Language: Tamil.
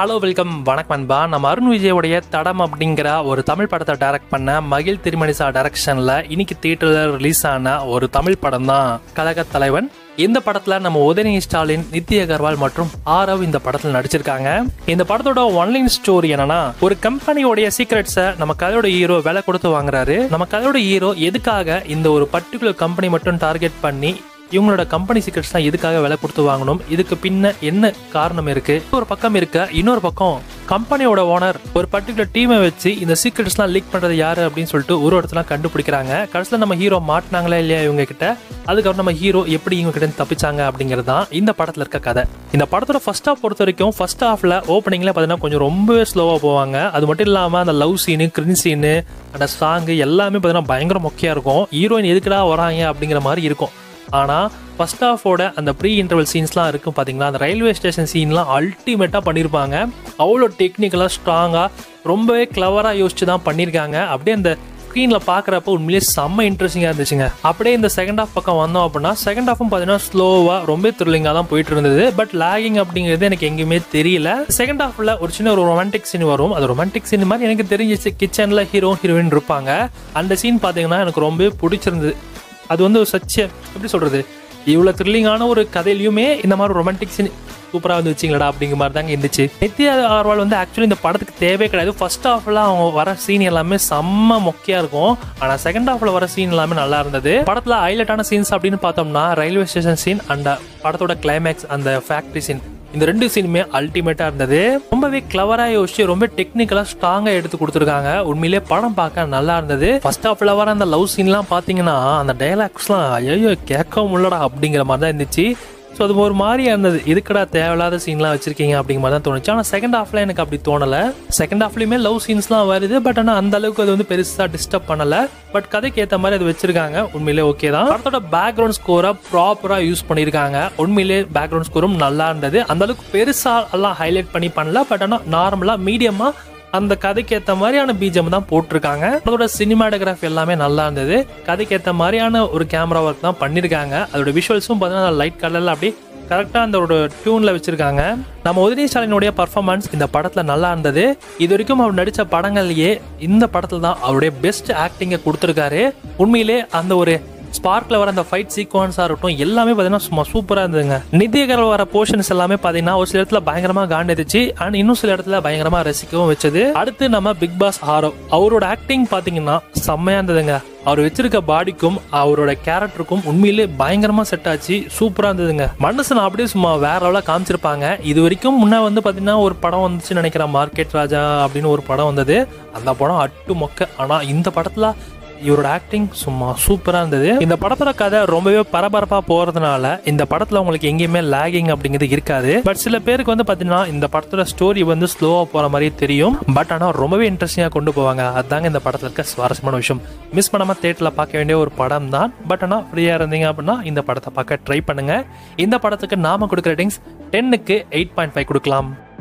ஹலோ வெல்கம் வணக்கம் அன்பா நம்ம அருண் விஜயோடைய தடம் அப்படிங்கிற ஒரு தமிழ் படத்தை டைரக்ட் பண்ண மகிழ் திருமணிசா டைரக்ஷன்ல இன்னைக்கு தியேட்டர்ல ரிலீஸ் ஆன ஒரு தமிழ் படம் தான் கழக தலைவன் இந்த படத்துல நம்ம உதயநிதி ஸ்டாலின் நித்ய அகர்வால் மற்றும் ஆரவ் இந்த படத்துல நடிச்சிருக்காங்க இந்த படத்தோட ஒன்லைன் ஸ்டோரி என்னன்னா ஒரு கம்பெனியோடைய சீக்ரெட்ஸை நம்ம கதையோட ஹீரோ விலை கொடுத்து வாங்குறாரு நம்ம கதையோட ஹீரோ எதுக்காக இந்த ஒரு பர்டிகுலர் கம்பெனி மட்டும் டார்கெட் பண்ணி இவங்களோட கம்பெனி சீக்ரெட்ஸ்லாம் எதுக்காக விலை கொடுத்து வாங்கணும் இதுக்கு பின்ன என்ன காரணம் இருக்கு ஒரு பக்கம் இருக்க இன்னொரு பக்கம் கம்பெனியோட ஓனர் ஒரு பர்டிகுலர் டீமை வச்சு இந்த சீக்ரெட்ஸ்லாம் லீக் பண்றது யாரு அப்படின்னு சொல்லிட்டு ஒரு இடத்துல கண்டுபிடிக்கிறாங்க கடைசியில் நம்ம ஹீரோ மாட்டினாங்களா இல்லையா இவங்க கிட்ட அதுக்கப்புறம் நம்ம ஹீரோ எப்படி இவங்க கிட்ட இருந்து தப்பிச்சாங்க அப்படிங்கிறது தான் இந்த படத்துல இருக்க கதை இந்த படத்தோட ஃபர்ஸ்ட் ஹாஃப் பொறுத்த வரைக்கும் ஃபர்ஸ்ட் ஹாஃப்ல ஓப்பனிங்ல பார்த்தீங்கன்னா கொஞ்சம் ரொம்பவே ஸ்லோவா போவாங்க அது மட்டும் இல்லாம அந்த லவ் சீனு கிரின் சீனு அந்த சாங்கு எல்லாமே பார்த்தீங்கன்னா பயங்கர மொக்கையா இருக்கும் ஹீரோயின் எதுக்குடா வராங்க அப்படிங்கிற மாதிரி இருக்கும் ஆனால் ஃபர்ஸ்ட் ஹாஃபோட அந்த ப்ரீ இன்டர்வல் சீன்ஸ்லாம் இருக்கும் பார்த்தீங்களா அந்த ரயில்வே ஸ்டேஷன் சீன்லாம் அல்டிமேட்டாக பண்ணியிருப்பாங்க அவ்வளோ டெக்னிக்கலாக ஸ்ட்ராங்காக ரொம்பவே கிளவராக யோசிச்சு தான் பண்ணியிருக்காங்க அப்படியே அந்த ஸ்க்ரீனில் பார்க்குறப்ப உண்மையிலேயே செம்ம இன்ட்ரெஸ்டிங்காக இருந்துச்சுங்க அப்படியே இந்த செகண்ட் ஹாஃப் பக்கம் வந்தோம் அப்படின்னா செகண்ட் ஹாஃபும் பார்த்தீங்கன்னா ஸ்லோவாக ரொம்ப த்ரில்லிங்காக தான் போயிட்டு இருந்தது பட் லாகிங் அப்படிங்கிறது எனக்கு எங்கேயுமே தெரியல செகண்ட் ஹாஃபில் ஒரு சின்ன ஒரு ரொமான்டிக் சீன் வரும் அது ரொமான்டிக் சீன் மாதிரி எனக்கு தெரிஞ்சிச்சு கிச்சனில் ஹீரோ ஹீரோயின் இருப்பாங்க அந்த சீன் பார்த்தீங்கன்னா எனக்கு ரொம்பவே பிடிச்சிருந்தது அது வந்து ஒரு சச்ச எப்படி சொல்கிறது இவ்வளோ த்ரில்லிங்கான ஒரு கதையிலையுமே இந்த மாதிரி ரொமான்டிக் சீன் சூப்பராக வந்து வச்சிங்களடா அப்படிங்கிற மாதிரி தாங்க இருந்துச்சு நித்யா அகர்வால் வந்து ஆக்சுவலி இந்த படத்துக்கு தேவையே கிடையாது ஃபர்ஸ்ட் ஹாஃப்ல அவங்க வர சீன் எல்லாமே செம்ம மொக்கையா இருக்கும் ஆனால் செகண்ட் ஹாஃப்ல வர சீன் எல்லாமே நல்லா இருந்தது படத்தில் ஹைலைட்டான சீன்ஸ் அப்படின்னு பார்த்தோம்னா ரயில்வே ஸ்டேஷன் சீன் அண்ட் படத்தோட கிளைமேக்ஸ் அந்த ஃபேக்ட்ரி சீன் இந்த ரெண்டு சீனுமே அல்டிமேட்டா இருந்தது ரொம்பவே கிளவரா யோசிச்சு ரொம்ப டெக்னிக்கலா ஸ்ட்ராங்கா எடுத்து கொடுத்துருக்காங்க உண்மையிலேயே படம் பார்க்க நல்லா இருந்தது ஃபர்ஸ்ட் ஹாஃப்ல வர அந்த லவ் சீன்லாம் பாத்தீங்கன்னா அந்த டைலாக்ஸ்லாம் ஐயோ கேட்க முடியலடா அப்படிங்கிற மாதிரி தான் இருந்துச்சு ஸோ அது ஒரு மாதிரியா இருந்தது இதுக்கடா தேவையில்லாத சீன்லாம் வச்சிருக்கீங்க அப்படிங்கிற மாதிரி தான் தோணுச்சு ஆனால் செகண்ட் ஹாஃப்ல எனக்கு அப்படி தோணல செகண்ட் ஹாஃப்லயுமே லவ் சீன்ஸ்லாம் வருது பட் ஆனால் அந்த அளவுக்கு அது வந்து பெருசா டிஸ்டர்ப் பண்ணல பட் கதைக்கு ஏற்ற மாதிரி அது வச்சிருக்காங்க உண்மையிலே ஓகே தான் படத்தோட பேக்ரவுண்ட் ஸ்கோரை ப்ராப்பரா யூஸ் பண்ணியிருக்காங்க உண்மையிலே பேக்ரவுண்ட் ஸ்கோரும் நல்லா இருந்தது அந்த அளவுக்கு பெருசா எல்லாம் ஹைலைட் பண்ணி பண்ணல பட் ஆனால் நார்மலா மீடியமா அந்த கதைக்கு ஏற்ற மாதிரியான பிஜிஎம் தான் போட்டிருக்காங்க அதோட சினிமாட்டோகிராஃபி எல்லாமே நல்லா இருந்தது கதைக்கு ஏற்ற மாதிரியான ஒரு கேமரா ஒர்க் தான் பண்ணியிருக்காங்க அதோட விஷுவல்ஸும் பார்த்தீங்கன்னா லைட் கலரில் அப்படியே கரெக்டாக அந்த ஒரு டியூனில் வச்சுருக்காங்க நம்ம உதயநிதி ஸ்டாலினுடைய பர்ஃபார்மன்ஸ் இந்த படத்தில் நல்லா இருந்தது இது வரைக்கும் அவர் நடித்த படங்கள்லயே இந்த படத்தில் தான் அவருடைய பெஸ்ட் ஆக்டிங்கை கொடுத்துருக்காரு உண்மையிலே அந்த ஒரு ஸ்பார்க்ல வர அந்த ஃபைட் சீக்வன்ஸா இருக்கட்டும் எல்லாமே பார்த்தீங்கன்னா சும்மா சூப்பரா இருந்ததுங்க நிதியகர் வர போர்ஷன்ஸ் எல்லாமே பார்த்தீங்கன்னா ஒரு சில இடத்துல பயங்கரமா காண்டெடுச்சு அண்ட் இன்னும் சில இடத்துல பயங்கரமா ரசிக்கவும் வச்சது அடுத்து நம்ம பிக் பாஸ் ஆரவ் அவரோட ஆக்டிங் பார்த்தீங்கன்னா செம்மையா இருந்ததுங்க அவர் வச்சிருக்க பாடிக்கும் அவரோட கேரக்டருக்கும் உண்மையிலே பயங்கரமா செட் ஆச்சு சூப்பரா இருந்ததுங்க மனுஷன் அப்படியே சும்மா வேற லெவலாக காமிச்சிருப்பாங்க இது வரைக்கும் முன்ன வந்து பாத்தீங்கன்னா ஒரு படம் வந்துச்சு நினைக்கிறேன் மார்க்கெட் ராஜா அப்படின்னு ஒரு படம் வந்தது அந்த படம் அட்டு மொக்க ஆனா இந்த படத்துல இவரோட ஆக்டிங் சும்மா சூப்பரா இருந்தது இந்த படத்தோட கதை ரொம்பவே பரபரப்பா போறதுனால இந்த படத்துல உங்களுக்கு எங்கேயுமே லாகிங் அப்படிங்கிறது இருக்காது பட் சில பேருக்கு வந்து பாத்தீங்கன்னா இந்த படத்தோட ஸ்டோரி வந்து ஸ்லோவா போற மாதிரி தெரியும் பட் ஆனா ரொம்பவே இன்ட்ரெஸ்டிங்கா கொண்டு போவாங்க அதுதாங்க இந்த படத்துல இருக்க சுவாரஸ்யமான விஷயம் மிஸ் பண்ணாம தேட்டர்ல பார்க்க வேண்டிய ஒரு படம் தான் பட் ஆனா ஃப்ரீயா இருந்தீங்க அப்படின்னா இந்த படத்தை பார்க்க ட்ரை பண்ணுங்க இந்த படத்துக்கு நாம கொடுக்குற ரேட்டிங்ஸ் டென்னுக்கு எயிட் பாயிண்ட் ஃபைவ் கொடுக்கலாம்